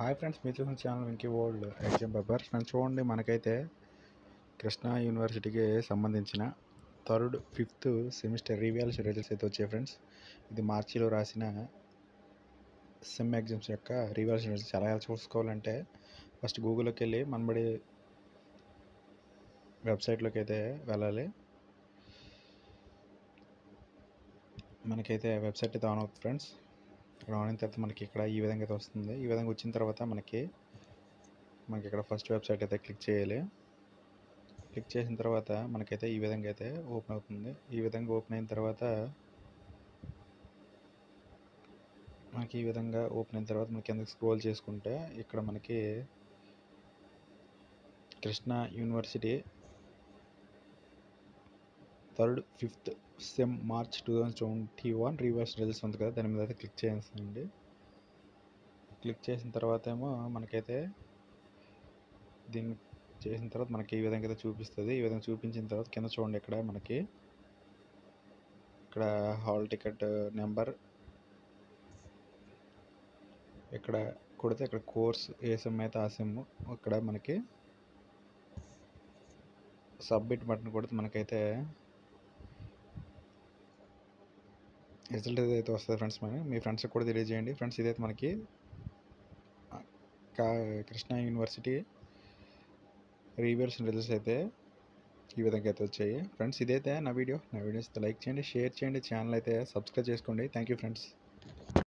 hi friends మీరు చూసిన channel Venky world exam paper friends చూడండి మనకైతే కృష్ణా యూనివర్సిటీకి సంబంధించిన third fifth semester revals results అయితే వచ్చాయి ఫ్రెండ్స్ ఇది మార్చిలో రాసిన సెమ్ ఎగ్జామ్స్ యొక్క రివాల్స్ రిజల్ట్స్ ఎలా చూసుకోవాలంటే ఫస్ట్ గూగుల్లోకి వెళ్ళి మనబడి వెబ్సైట్లోకి అయితే వెళ్ళాలి మనకైతే వెబ్సైట్ అయితే ఆన్ అవుతుంది ఫ్రెండ్స్ ఇక్కడ ఆన్ అయిన తర్వాత మనకి ఇక్కడ ఈ విధంగా అయితే వస్తుంది ఈ విధంగా వచ్చిన తర్వాత మనకి మనకి ఇక్కడ ఫస్ట్ వెబ్సైట్ అయితే క్లిక్ చేయాలి క్లిక్ చేసిన తర్వాత మనకైతే ఈ విధంగా అయితే ఓపెన్ అవుతుంది ఈ విధంగా ఓపెన్ అయిన తర్వాత మనకి ఈ విధంగా ఓపెన్ అయిన తర్వాత మనకి కిందకి స్క్రోల్ చేసుకుంటే ఇక్కడ మనకి Krishna university third fifth sem March two thousand twenty one reverse results ఉంది కదా దాని మీద అయితే క్లిక్ చేయండి క్లిక్ చేసిన తర్వాత ఏమో మనకైతే దీన్ని చేసిన తర్వాత మనకి ఈ విధంగా అయితే చూపిస్తుంది ఈ విధంగా చూపించిన తర్వాత కింద చూడండి ఇక్కడ మనకి ఇక్కడ హాల్ టికెట్ నెంబర్ ఇక్కడ కొడితే ఇక్కడ కోర్స్ ఏ సెమ్ అయితే ఆ సెమ్ ఇక్కడ మనకి సబ్మిట్ బటన్ కొడితే మనకైతే రిజల్ట్ ఏదైతే వస్తుంది ఫ్రెండ్స్ మరి మీ ఫ్రెండ్స్కి కూడా తెలియజేయండి ఫ్రెండ్స్ ఇదైతే మనకి కా కృష్ణా యూనివర్సిటీ రీవర్స్ రిజల్ట్స్ అయితే ఈ విధంగా అయితే వచ్చాయి ఫ్రెండ్స్ ఇదైతే నా వీడియో నా వీడియోస్ లైక్ చేయండి షేర్ చేయండి ఛానల్ అయితే సబ్స్క్రైబ్ చేసుకోండి థ్యాంక్ యూ ఫ్రెండ్స్